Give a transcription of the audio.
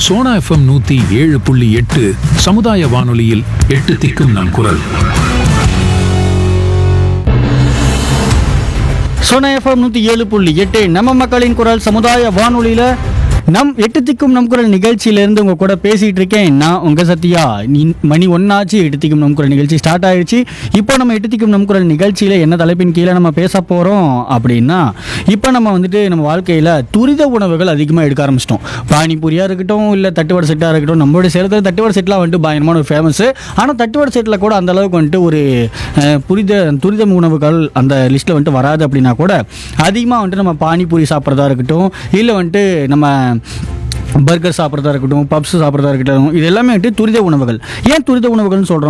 Sona FM நூத்தி ஏழு புள்ளி எட்டு சமுதாய வானொலியில் எட்டு திக்கும் நம் குரல் சோனா எஃப்எம் நூற்றி ஏழு புள்ளி எட்டு நம்ம மக்களின் குரல் சமுதாய வானொலியில் நம் எட்டு திக்கும் நம் குரல் நிகழ்ச்சியிலேருந்து உங்கள் கூட பேசிகிட்டு இருக்கேன் நான் உங்கள் சத்யா நீ மணி ஒன்னாச்சு எட்டு திக்கும் நம் குரல் நிகழ்ச்சி ஸ்டார்ட் ஆயிடுச்சு இப்போ நம்ம எட்டு திக்கும் நம் குரல் நிகழ்ச்சியில் என்ன தலைப்பின் கீழே நம்ம பேச போகிறோம் அப்படின்னா இப்போ நம்ம வந்துட்டு நம்ம வாழ்க்கையில் துரித உணவுகள் அதிகமாக எடுக்க ஆரம்பிச்சிட்டோம் பானிபூரியாக இருக்கட்டும் இல்லை தட்டுவடை செட்டாக இருக்கட்டும் நம்மளுடைய சேலத்தில் தட்டுவடை செட்லாம் வந்துட்டு பயங்கரமான ஒரு ஃபேமஸ் ஆனால் தட்டுவடை செட்டில் கூட அந்த அளவுக்கு வந்துட்டு ஒரு அஹ், புரித துரித உணவுகள் அந்த லிஸ்ட்டில் வந்துட்டு வராது அப்படின்னா கூட அதிகமாக வந்துட்டு நம்ம பானிபூரி சாப்பிட்றதா இருக்கட்டும் இல்லை வந்துட்டு நம்ம பர்கர் சாப்பிட்றதா இருக்கட்டும் பப்ஸ் சாப்பிட்றதா இருக்கட்டும் இது எல்லாமே வந்துட்டு துரித உணவுகள் ஏன் துரித உணவுகள்னு சொல்கிறோம்